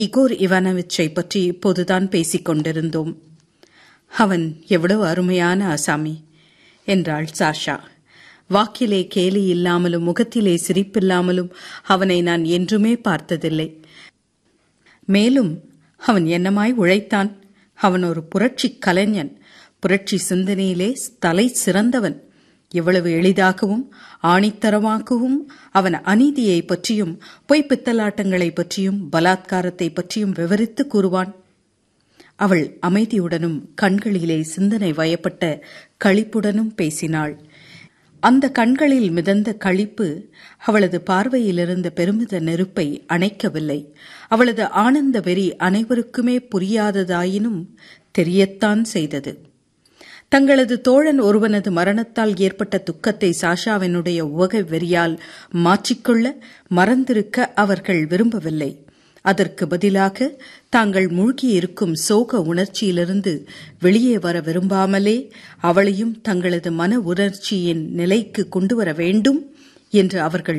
Igor இவானோவிச்சை பற்றி இப்போதுதான் பேசிக் கொண்டிருந்தோம் அவன் எவ்வளவு அருமையான ஆசாமி என்றாள் சாஷா வாக்கிலே கேலி இல்லாமலும் முகத்திலே சிரிப்பில்லாமலும் அவனை நான் என்றுமே பார்த்ததில்லை மேலும் அவன் என்னமாய் உழைத்தான் அவன் ஒரு புரட்சி கலைஞன் புரட்சி சிந்தனையிலே தலை சிறந்தவன் எவ்வளவு எளிதாகவும் ஆணித்தரமாகவும் அவன் அநீதியை பற்றியும் பொய்ப்பித்தலாட்டங்களை பற்றியும் பலாத்காரத்தை பற்றியும் விவரித்து கூறுவான் அவள் அமைதியுடனும் கண்களிலே சிந்தனை வயப்பட்ட களிப்புடனும் பேசினாள் அந்த கண்களில் மிதந்த களிப்பு அவளது பார்வையிலிருந்த பெருமித நெருப்பை அணைக்கவில்லை அவளது ஆனந்த வெறி அனைவருக்குமே புரியாததாயினும் தெரியத்தான் செய்தது தங்களது தோழன் ஒருவனது மரணத்தால் ஏற்பட்ட துக்கத்தை சாஷாவினுடைய உவகை வெறியால் மாற்றிக்கொள்ள மறந்திருக்க அவர்கள் விரும்பவில்லை அதற்கு பதிலாக தாங்கள் மூழ்கியிருக்கும் சோக உணர்ச்சியிலிருந்து வெளியே வர விரும்பாமலே அவளையும் தங்களது மன உணர்ச்சியின் நிலைக்கு கொண்டுவர வேண்டும் என்று அவர்கள்